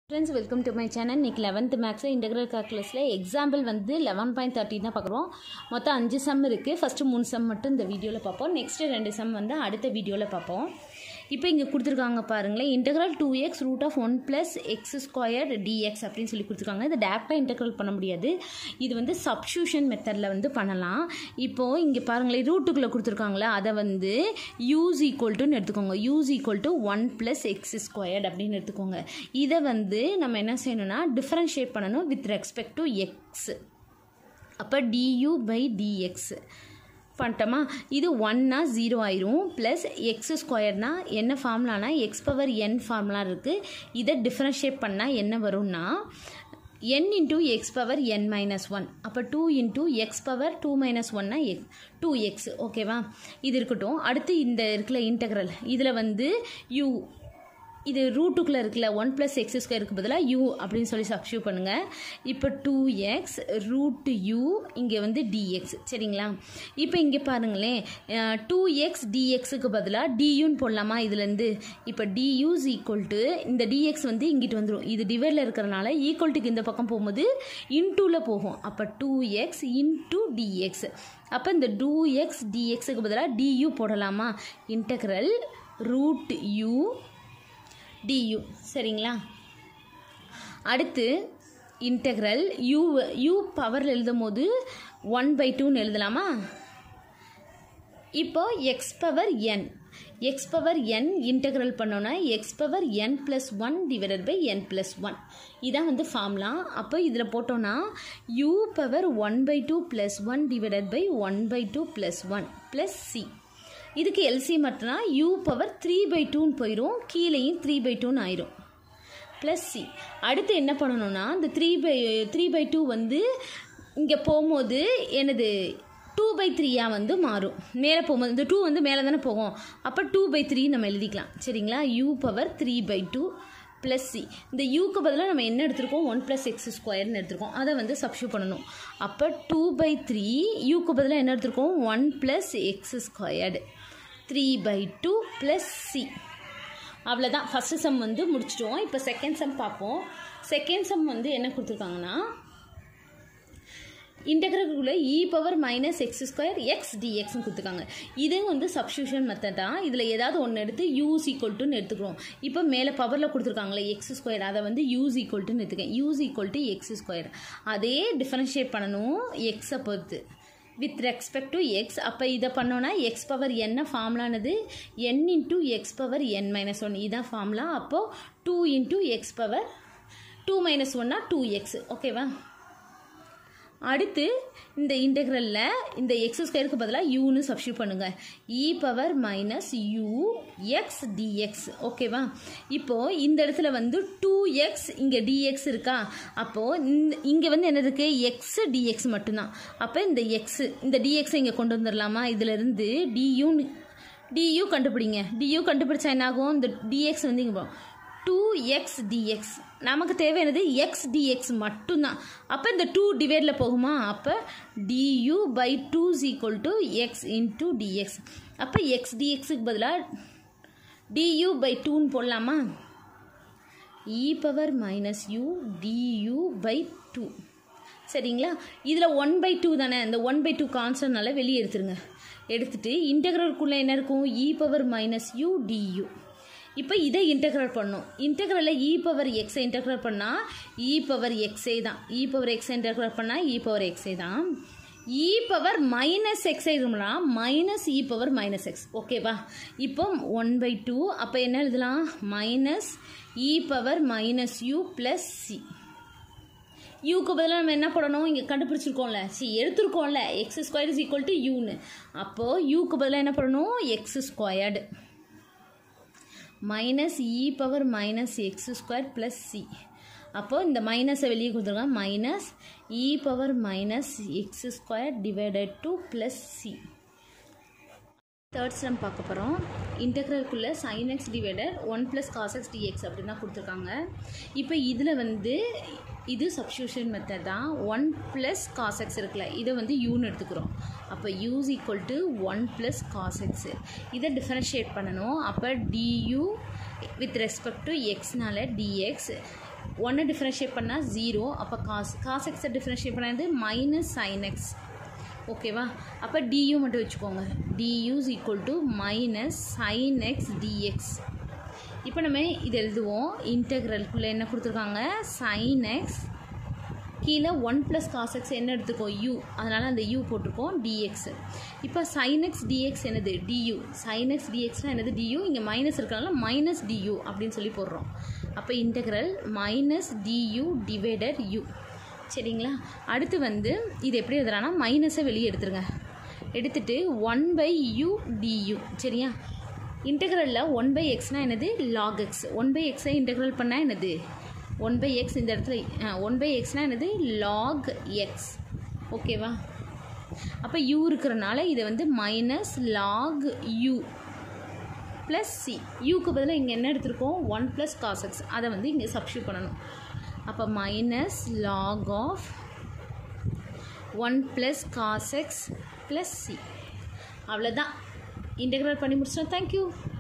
friends welcome to my channel இன்றைக்கி eleventh மேக்ஸில் integral கால்குலஸில் எக்ஸாம்பிள் வந்து லெவன் பாயிண்ட் தேர்ட்டி தான் பார்க்குறோம் மொத்தம் அஞ்சு சம் இருக்குது ஃபஸ்ட்டு மூணு சம் மட்டும் இந்த வீடியோவில் பார்ப்போம் நெக்ஸ்ட்டு ரெண்டு சம் வந்து அடுத்த வீடியோவில் பார்ப்போம் இப்போ இங்கே கொடுத்துருக்காங்க பாருங்களேன் integral two x root of one plus x square dx அப்படின்னு சொல்லி கொடுத்துருக்காங்க இது டேரெக்டாக இன்டெக்ரல் பண்ண முடியாது இது வந்து சப்ஸ்டியூஷன் மெத்தடில் வந்து பண்ணலாம் இப்போது இங்கே பாருங்களேன் ரூட்டுக்குள்ளே கொடுத்துருக்காங்களே அதை வந்து யூஸ் ஈக்குவல் டுன்னு எடுத்துக்கோங்க u is equal to one plus x squared அப்படின்னு எடுத்துக்கோங்க இதை வந்து நம்ம என்ன செய்யணும்னா டிஃப்ரென்ஷியேட் பண்ணணும் வித் ரெஸ்பெக்ட் டு எக்ஸ் அப்போ டியூ பை டிஎக்ஸ் பண்ணிட்டோமா இது ஒன்னா ஜீரோ ஆயிரும் ப்ளஸ் எக்ஸ் ஸ்கொயர்னா என்ன ஃபார்முலானா எக்ஸ் பவர் என் ஃபார்முலா இருக்குது இதை டிஃப்ரென்ஷியேட் பண்ணால் என்ன வரும்னா n into x power n minus one அப்போ two into x power two minus ஒன்னா எக்ஸ் டூ எக்ஸ் ஓகேவா இது இருக்கட்டும் அடுத்து இந்த இருக்குல்ல இன்டெக்ரல் இதில் வந்து யூ இது ரூட்டுக்குள்ளே இருக்குல்ல ஒன் ப்ளஸ் எக்ஸ் ஸ்கொயருக்கு பதிலாக யூ அப்படின்னு சொல்லி சப்ஸ்டியூட் பண்ணுங்கள் இப்போ டூ எக்ஸ் ரூட் யூ இங்கே வந்து டிஎக்ஸ் சரிங்களா இப்போ இங்கே பாருங்களேன் டூ எக்ஸ் டிஎக்ஸுக்கு பதிலாக டியூன்னு போடலாமா இதுலேருந்து இப்போ டியூஸ் ஈக்குவல் டு இந்த டிஎக்ஸ் வந்து இங்கிட்டு வந்துடும் இது டிவைடில் இருக்கிறனால ஈக்குவல்ட்டுக்கு இந்த பக்கம் போகும்போது இன்டூவில் போகும் அப்போ டூ எக்ஸ் இன்டூ டிஎக்ஸ் அப்போ இந்த டூ எக்ஸ் டிஎக்ஸுக்கு பதிலாக டியூ போடலாமா இன்டெக்ரல் ரூட் யூ டியூ சரிங்களா அடுத்து இன்டெக்ரல் யூ யூ பவரில் எழுதும் போது ஒன் பை டூன்னு எழுதலாமா இப்போ x power n x power n integral பண்ணோன்னா x power n plus one divided by n plus one இதான் வந்து ஃபார்ம்லா அப்போ இதில் போட்டோன்னா u power one by two plus one divided by one by two plus one plus c இதுக்கு எல்சி மட்டும்னா u power three by டூன்னு போயிடும் கீழேயும் த்ரீ பை டூன்னு ஆயிரும் ப்ளஸ் சி அடுத்து என்ன பண்ணணும்னா இந்த three by three by two வந்து இங்கே போகும்போது எனது டூ பை த்ரீயாக வந்து மாறும் மேலே போகும்போது இந்த டூ வந்து மேலே தானே போகும் அப்போ டூ பை த்ரீ நம்ம எழுதிக்கலாம் சரிங்களா u power three by two plus c இந்த யூக்கு பதிலாக நம்ம என்ன எடுத்திருக்கோம் ஒன் ப்ளஸ் எக்ஸ் ஸ்கொயர்னு எடுத்திருக்கோம் அதை வந்து சப்ஸ்டியூட் பண்ணணும் அப்போ டூ பை த்ரீ யூக்கு பதிலாக என்ன எடுத்திருக்கோம் one plus x squared three by two plus c அவ்வளோதான் ஃபஸ்ட்டு சம் வந்து முடிச்சிட்டோம் இப்போ செகண்ட் சம் பார்ப்போம் செகண்ட் சம் வந்து என்ன கொடுத்துருக்காங்கன்னா இன்டெகிரலுக்குள்ளே e power minus x square x டிஎக்ஸ்னு கொடுத்துருக்காங்க இதுவும் வந்து சப்ஸ்டியூஷன் மெத்தட் தான் இதில் ஏதாவது ஒன்று எடுத்து யூஸ் ஈக்குவல் டுன்னு எடுத்துக்கிறோம் இப்போ மேலே பவரில் கொடுத்துருக்காங்களே எக்ஸ் ஸ்கொயர் அதை வந்து யூஸ் ஈக்குவல் டுன்னு எடுத்துக்கேன் u is equal to x square அதே டிஃபரன்ஷியேட் பண்ணணும் எக்ஸை பொறுத்து வித் ரெஸ்பெக்ட் டு எக்ஸ் அப்போ இதை பண்ணோன்னா எக்ஸ் பவர் என்ன ஃபார்முலானது n into x power n minus one இதான் ஃபார்முலா அப்போது two into x power two minus ஒன்னா டூ எக்ஸ் ஓகேவா அடுத்து இந்த இன்டெக்ரலில் இந்த எக்ஸ் ஸ்கொயருக்கு பதிலாக யூன்னு சப்ஸ்டியூட் பண்ணுங்கள் e power minus u x dx ஓகேவா இப்போது இந்த இடத்துல வந்து டூ எக்ஸ் இங்கே டிஎக்ஸ் இருக்கா அப்போது இந்த இங்கே வந்து என்ன இருக்குது எக்ஸ் டிஎக்ஸ் மட்டும்தான் அப்போ இந்த எக்ஸு இந்த டிஎக்ஸை இங்கே கொண்டு வந்துடலாமா இதிலிருந்து டியூன்னு டியூ கண்டுபிடிங்க டியூ கண்டுபிடிச்சா என்னாகும் இந்த டிஎக்ஸ் வந்து இங்கே டூ எக்ஸ் டிஎக்ஸ் நமக்கு தேவையானது எக்ஸ் டிஎக்ஸ் மட்டும்தான் அப்போ இந்த டூ டிவைடில் போகுமா அப்போ du by two is equal to x into dx அப்போ எக்ஸ் டிஎக்ஸுக்கு பதிலாக டியூ பை டூன்னு போடலாமா e power minus u du by two சரிங்களா இதில் ஒன் பை டூ தானே இந்த ஒன் பை டூ கான்ஸ்டன்ட்னால வெளியே எடுத்துருங்க எடுத்துகிட்டு இன்டெக்ரலுக்குள்ளே என்ன இருக்கும் e power minus u du இப்போ இதை இன்டெக்ரேட் பண்ணும் இன்டெக்ரலில் இ பவர் எக்ஸை இன்டெக்ரேட் பண்ணால் இ பவர் எக்ஸே தான் இ பவர் எக்ஸை இன்டெக்ரேட் பண்ணால் இ பவர் எக்ஸே தான் இ பவர் மைனஸ் எக்ஸ் எழுதணும்னா minus e power minus x ஓகேவா இப்போ ஒன் பை டூ அப்போ என்ன எழுதலாம் minus e power minus u plus c யூக்கு பதிலாக நம்ம என்ன பண்ணணும் இங்கே கண்டுபிடிச்சிருக்கோம்ல சி எடுத்திருக்கோம்ல x square is equal to யூன்னு அப்போது யூக்கு பதிலாக என்ன பண்ணணும் x squared minus e power minus x square plus c அப்போது இந்த மைனஸை வெளியே கொடுத்துருக்காங்க minus e power minus x square divided to plus c third sum பார்க்க போகிறோம் இன்டெக்ரலுக்குள்ளே sine x divided one plus cos x dx அப்படின்னு தான் கொடுத்துருக்காங்க இப்போ இதில் வந்து இது சப்ஸ்டியூஷன் மெத்தட் தான் ஒன் ப்ளஸ் காஸ் எக்ஸ் இருக்குல்ல இதை வந்து யூன்னு எடுத்துக்கிறோம் அப்போ u is equal to one plus cos x இதை டிஃபரன்ஷியேட் பண்ணணும் அப்போ டியூ வித் ரெஸ்பெக்ட் டு எக்ஸ்னால டிஎக்ஸ் ஒன்றை டிஃப்ரென்ஷியேட் பண்ணால் ஜீரோ அப்போ காஸ் காஸ் எக்ஸை டிஃப்ரென்ஷியேட் பண்ணது மைனஸ் சைன் எக்ஸ் ஓகேவா அப்போ டியூ மட்டும் வச்சுக்கோங்க du is equal to minus sine x dx இப்போ நம்ம இது எழுதுவோம் இன்டெக்ரல்குள்ளே என்ன கொடுத்துருக்காங்க சைன் எக்ஸ் கீழே ஒன் ப்ளஸ் காஸ் எக்ஸ் என்ன எடுத்துக்கோ யூ அதனால் அந்த யூ போட்டிருக்கோம் டிஎக்ஸ் இப்போ சைன் எக்ஸ் டிஎக்ஸ் என்னது டியூ சைன் எக்ஸ் டிஎக்ஸ்னால் என்னது டியூ இங்கே மைனஸ் இருக்கனால மைனஸ் டியூ அப்படின்னு சொல்லி போடுறோம் அப்போ integral minus du divided u சரிங்களா அடுத்து வந்து இது எப்படி எழுதுறான்னா மைனஸை வெளியே எடுத்துருங்க எடுத்துட்டு ஒன் பை யூ டியூ சரியா இன்டெக்ரலில் ஒன் பை எக்ஸ்னால் என்னது லாக் எக்ஸ் ஒன் பை எக்ஸை இன்டெக்ரல் பண்ணால் என்னது ஒன் பை எக்ஸ் இந்த இடத்துல ஒன் பை எக்ஸ்னால் என்னது லாக் எக்ஸ் ஓகேவா அப்போ யூ இருக்கிறனால இதை வந்து minus log u plus c யூக்கு பதிலாக இங்கே என்ன எடுத்திருக்கோம் ஒன் ப்ளஸ் காஸ் எக்ஸ் அதை வந்து இங்கே சப்ஸ்டியூட் பண்ணணும் அப்போ minus log of one plus cos x plus c அவ்வளோதான் இன்டெக்ரல் பண்ணி முடிச்சிட்டோம் தேங்க்யூ